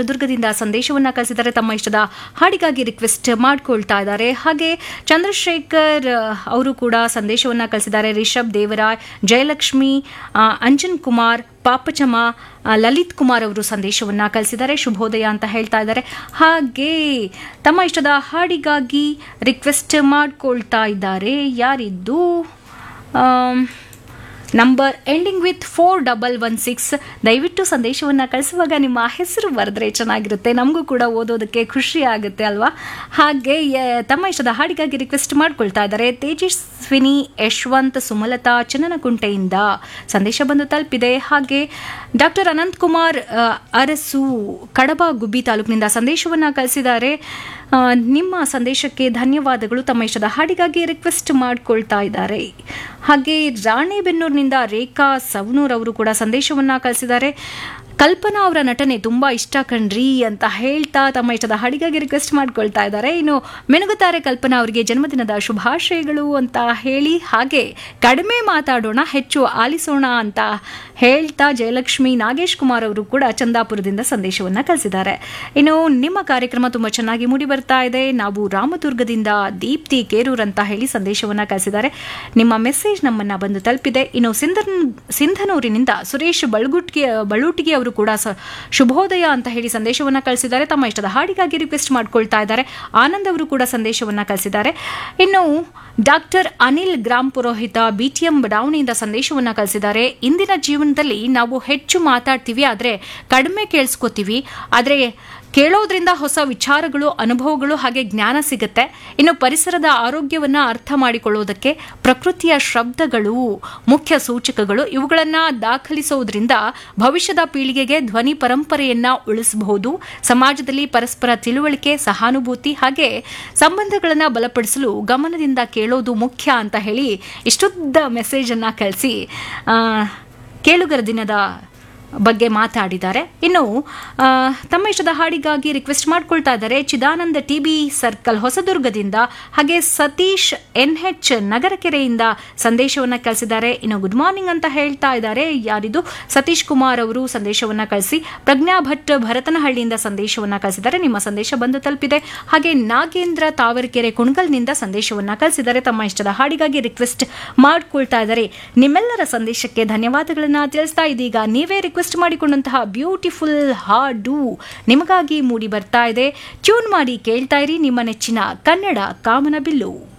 ಚಿತ್ರದುರ್ಗದಿಂದ ಸಂದೇಶವನ್ನ ಕಳಿಸಿದ್ದಾರೆ ತಮ್ಮ ಇಷ್ಟದ ಹಾಡಿಗಾಗಿ ರಿಕ್ವೆಸ್ಟ್ ಮಾಡ್ಕೊಳ್ತಾ ಇದ್ದಾರೆ ಹಾಗೆ ಚಂದ್ರಶೇಖರ್ ಆ, ಅವರು ಕೂಡ ಸಂದೇಶವನ್ನ ಕಳಿಸಿದ್ದಾರೆ ರಿಷಬ್ ದೇವರಾಯ್ ಜಯಲಕ್ಷ್ಮಿ ಆ, ಅಂಜನ್ ಕುಮಾರ್ ಪಾಪಚಮ ಆ, ಲಲಿತ್ ಕುಮಾರ್ ಅವರು ಸಂದೇಶವನ್ನ ಕಳಿಸಿದ್ದಾರೆ ಶುಭೋದಯ ಅಂತ ಹೇಳ್ತಾ ಇದ್ದಾರೆ ಹಾಗೆ ತಮ್ಮ ಇಷ್ಟದ ಹಾಡಿಗಾಗಿ ರಿಕ್ವೆಸ್ಟ್ ಮಾಡ್ಕೊಳ್ತಾ ಇದ್ದಾರೆ ಯಾರಿದ್ದು um, number ending with four double one six ದಯವಿಟ್ಟು ಸಂದೇಶವನ್ನು ಕಳಿಸುವಾಗ ನಿಮ್ಮ ಹೆಸರು ಬರೆದ್ರೆ ಚೆನ್ನಾಗಿರುತ್ತೆ ನಮಗೂ ಕೂಡ ಓದೋದಕ್ಕೆ ಖುಷಿ ಆಗುತ್ತೆ ಅಲ್ವಾ ಹಾಗೆ ಯ- ತಮ್ಮ ಇಷ್ಟದ ಹಾಡಿಗಾಗಿ ರಿಕ್ವೆಸ್ಟ್ ಮಾಡ್ಕೊಳ್ತಾ ಇದ್ದಾರೆ ತೇಜಸ್ವಿನಿ ಯಶವಂತ್ ಸುಮಲತಾ ಚನ್ನನಕುಂಟೆಯಿಂದ ಸಂದೇಶ ಬಂದು ತಲುಪಿದೆ ಹಾಗೆ ಡಾಕ್ಟರ್ ಅನಂತ್ ಕುಮಾರ್ ಆ, ಅರಸು ಕಡಬ ಗುಬ್ಬಿ ತಾಲೂಕಿನಿಂದ ಸಂದೇಶವನ್ನು ಕಳಿಸಿದ್ದಾರೆ ಆ, ನಿಮ್ಮ ಸಂದೇಶಕ್ಕೆ ಧನ್ಯವಾದಗಳು ತಮ್ಮ ಇಷ್ಟದ ಹಾಡಿಗಾಗಿ ರಿಕ್ವೆಸ್ಟ್ ಮಾಡ್ಕೊಳ್ತಾ ಇದ್ದಾರೆ ಹಾಗೆ ರಾಣೆಬೆನ್ನೂರಿನಿಂದ ರೇಖಾ ಸವನೂರ್ ಅವರು ಕೂಡ ಸಂದೇಶವನ್ನ ಕಳಿಸಿದ್ದಾರೆ ಕಲ್ಪನಾ ಅವರ ನಟನೆ ತುಂಬಾ ಇಷ್ಟ ಕಣ್ರಿ ಅಂತ ಹೇಳ್ತಾ ತಮ್ಮ ಇಷ್ಟದ ಹಾಡಿಗಾಗಿ ರಿಕ್ವೆಸ್ಟ್ ಮಾಡ್ಕೊಳ್ತಾ ಇದ್ದಾರೆ ಇನ್ನು ಮೆನುಗುತ್ತಾರೆ ಕಲ್ಪನಾ ಅವರಿಗೆ ಜನ್ಮದಿನದ ಶುಭಾಶಯಗಳು ಅಂತ ಹೇಳಿ ಹಾಗೆ ಕಡಿಮೆ ಮಾತಾಡೋಣ ಹೆಚ್ಚು ಆಲಿಸೋಣ ಅಂತ ಹೇಳ್ತಾ ಜಯಲಕ್ಷ್ಮಿ ನಾಗೇಶ್ ಕುಮಾರ್ ಅವರು ಕೂಡ ಚಂದಾಪುರದಿಂದ ಸಂದೇಶವನ್ನ ಕಳಿಸಿದ್ದಾರೆ ಇನ್ನು ನಿಮ್ಮ ಕಾರ್ಯಕ್ರಮ ತುಂಬಾ ಚೆನ್ನಾಗಿ ಮೂಡಿ ಬರ್ತಾ ಇದೆ ನಾವು ರಾಮದುರ್ಗದಿಂದ ದೀಪ್ತಿ ಕೇರೂರ್ ಅಂತ ಹೇಳಿ ಸಂದೇಶವನ್ನ ಕಳಿಸಿದ್ದಾರೆ ನಿಮ್ಮ ಮೆಸೇಜ್ ನಮ್ಮನ್ನ ಬಂದು ತಲುಪಿದೆ ಇನ್ನು ಸಿಂಧನ್ ಸಿಂಧನೂರಿನಿಂದ ಸುರೇಶ್ ಬಳ್ಗುಟ್ಗಿ ಬಳುಟಿಗೆ ಅವರು ಕೂಡ ಸ- ಶುಭೋದಯ ಅಂತ ಹೇಳಿ ಸಂದೇಶವನ್ನ ಕಳಿಸಿದ್ದಾರೆ ತಮ್ಮ ಇಷ್ಟದ ಹಾಡಿಗಾಗಿ ರಿಕ್ವೆಸ್ಟ್ ಮಾಡ್ಕೊಳ್ತಾ ಇದ್ದಾರೆ ಆನಂದ್ ಅವರು ಕೂಡ ಸಂದೇಶವನ್ನ ಕಳಿಸಿದ್ದಾರೆ ಇನ್ನು ಡಾಕ್ಟರ್ ಅನಿಲ್ ಗ್ರಾಮ್ ಪುರೋಹಿತ ಬಿಟಿಎಂ ಬಡಾವಣೆಯಿಂದ ಸಂದೇಶವನ್ನ ಕಳಿಸಿದ್ದಾರೆ ಇಂದಿನ ಜೀವನದಲ್ಲಿ ನಾವು ಹೆಚ್ಚು ಮಾತಾಡ್ತೀವಿ ಆದರೆ ಕಡಿಮೆ ಕೇಳಿಸ್ಕೋತೀವಿ ಆದರೆ ಕೇಳೋದ್ರಿಂದ ಹೊಸ ವಿಚಾರಗಳು ಅನುಭವಗಳು ಹಾಗೆ ಜ್ಞಾನ ಸಿಗುತ್ತೆ ಇನ್ನು ಪರಿಸರದ ಆರೋಗ್ಯವನ್ನ ಅರ್ಥ ಮಾಡಿಕೊಳ್ಳೋದಕ್ಕೆ ಪ್ರಕೃತಿಯ ಶಬ್ದಗಳು ಮುಖ್ಯ ಸೂಚಕಗಳು ಇವುಗಳನ್ನ ದಾಖಲಿಸೋದ್ರಿಂದ ಭವಿಷ್ಯದ ಪೀಳಿಗೆಗೆ ಧ್ವನಿ ಪರಂಪರೆಯನ್ನ ಉಳಿಸಬಹುದು ಸಮಾಜದಲ್ಲಿ ಪರಸ್ಪರ ತಿಳುವಳಿಕೆ ಸಹಾನುಭೂತಿ ಹಾಗೆ ಸಂಬಂಧಗಳನ್ನ ಬಲಪಡಿಸಲು ಗಮನದಿಂದ ಕೇಳೋದು ಮುಖ್ಯ ಅಂತ ಹೇಳಿ ಇಷ್ಟುದ್ದ ಮೆಸೇಜ್ ಅನ್ನ ಕಳಿಸಿ ಕೇಳುಗರ ದಿನದ ಬಗ್ಗೆ ಮಾತಾಡಿದ್ದಾರೆ ಇನ್ನು ಆ, ತಮ್ಮ ಇಷ್ಟದ ಹಾಡಿಗಾಗಿ ರಿಕ್ವೆಸ್ಟ್ ಮಾಡ್ಕೊಳ್ತಾ ಇದ್ದಾರೆ ಚಿದಾನಂದ ಟಿ ಬಿ ಸರ್ಕಲ್ ಹೊಸದುರ್ಗದಿಂದ ಹಾಗೆ ಸತೀಶ್ ಎನ್ ಎಚ್ ನಗರಕೆರೆಯಿಂದ ಸಂದೇಶವನ್ನ ಕಳಿಸಿದ್ದಾರೆ ಇನ್ನು ಗುಡ್ ಮಾರ್ನಿಂಗ್ ಅಂತ ಹೇಳ್ತಾ ಇದ್ದಾರೆ ಯಾರಿದು ಸತೀಶ್ ಕುಮಾರ್ ಅವರು ಸಂದೇಶವನ್ನ ಕಳಿಸಿ ಪ್ರಜ್ಞಾ ಭಟ್ ಭರತನಹಳ್ಳಿಯಿಂದ ಸಂದೇಶವನ್ನ ಕಳಿಸಿದ್ದಾರೆ ನಿಮ್ಮ ಸಂದೇಶ ಬಂದು ತಲುಪಿದೆ ಹಾಗೆ ನಾಗೇಂದ್ರ ತಾವರೆಕೆರೆ ಕುಣಗಲ್ನಿಂದ ಸಂದೇಶವನ್ನ ಕಳಿಸಿದ್ದಾರೆ ತಮ್ಮ ಇಷ್ಟದ ಹಾಡಿಗಾಗಿ ರಿಕ್ವೆಸ್ಟ್ ಮಾಡ್ಕೊಳ್ತಾ ಇದ್ದಾರೆ ನಿಮ್ಮೆಲ್ಲರ ಸಂದೇಶಕ್ಕೆ ಧನ್ಯವಾದಗಳನ್ನ ತಿಳಿಸ್ತಾ ಇದೀಗ ನೀವೇ ರಿಕ್ವೆಸ್ಟ್ ಮಾಡಿಕೊಂಡಂತಹ ಬ್ಯೂಟಿಫುಲ್ ಹಾಡು ನಿಮಗಾಗಿ ಮೂಡಿ ಬರ್ತಾ ಇದೆ ಟ್ಯೂನ್ ಮಾಡಿ ಕೇಳ್ತಾ ಇರಿ ನಿಮ್ಮ ನೆಚ್ಚಿನ ಕನ್ನಡ ಕಾಮನಬಿಲ್ಲು